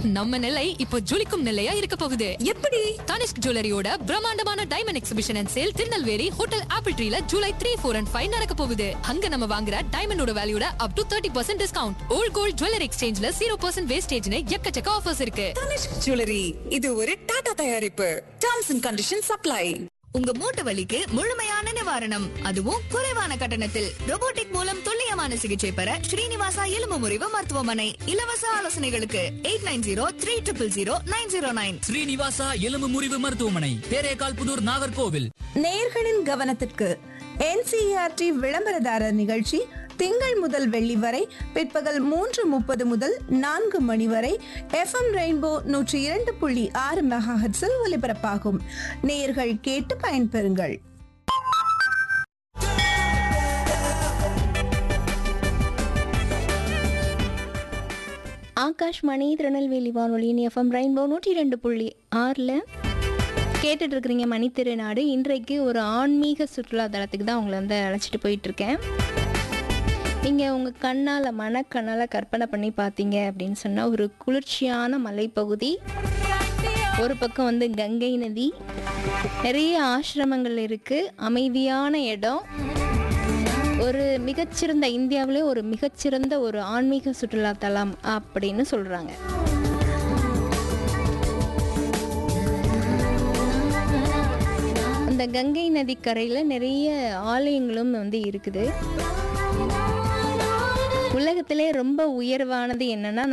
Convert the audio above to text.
நம்ம நிலை இப்போ ஜொலிக்கும் நிலையா இருக்க போகுது எப்படி தனிஷ்க் ஜுவல்லரியோட பிரம்மாண்டமான diamond exhibition and sale Tirunelveli hotel Apple ட்ரீல July three four and five நடக்க போகுது அங்க நம்ம வாங்குற டைமண்டோட வேல்யூட up to thirty percent discount old gold jewellery எக்ஸ்சேஞ்ச்ல ஜீரோ பர்சன்ட் வேஸ்டேஜ்னு எக்கச்சக்க ஆஃபர்ஸ் இருக்கு தனிஷ்க் ஜுவல்லரி இது ஒரு டாடா தயாரிப்பு டர்ம்ஸ் அண்ட் கண்டிஷன் சப்ளை உங்க மூட்டு வலிக்கு முழுமையான நிவாரணம் அதுவும் குறைவான கட்டணத்தில் robotic மூலம் துல்லியமான சிகிச்சை பெற ஸ்ரீனிவாசா எலும்பு முறிவு மருத்துவமனை இலவச ஆலோசனைகளுக்கு eight nine zero three triple zero nine zero nine Srinivasa எலும்பு முறிவு மருத்துவமனை தேரேகால் புதூர் நாகர்கோவில் நேயர்களின் கவனத்திற்கு என்சிஆர்டி விளம்பரதாரர் நிகழ்ச்சி திங்கள் முதல் வெள்ளி வரை பிற்பகல் மூன்று முப்பது முதல் நான்கு மணி வரை எஃப்எம் ரெயின்போ நூற்றி இரண்டு புள்ளி ஆறு மெகாஹெட்ஸில் ஒலிபரப்பாகும் நேயர்கள் கேட்டு பயன்பெறுங்கள் ஆகாஷ்மணி திருநெல்வேலி வானொலியின் எஃப்எம் ரெயின்போ நூற்றி ரெண்டு புள்ளி ஆறில் கேட்டுட்டு இருக்கிறீங்க மணி திருநாடு இன்றைக்கு ஒரு ஆன்மீக சுற்றுலா தலத்துக்கு தான் உங்களை வந்து அழைச்சிட்டு போயிட்டுருக்கேன் நீங்கள் உங்கள் கண்ணால் மனக்கண்ணால் கற்பனை பண்ணி பார்த்தீங்க அப்படின்னு சொன்னால் ஒரு குளிர்ச்சியான மலைப்பகுதி ஒரு பக்கம் வந்து கங்கை நதி நிறைய ஆசிரமங்கள் இருக்குது அமைதியான இடம் ஒரு மிகச்சிறந்த இந்தியாவிலே ஒரு மிகச்சிறந்த ஒரு ஆன்மீக சுற்றுலா தலம் அப்படின்னு சொல்கிறாங்க அந்த கங்கை நதிக்கரையில் நிறைய ஆலயங்களும் வந்து இருக்குது உலகத்திலே ரொம்ப உயர்வானது என்னன்னா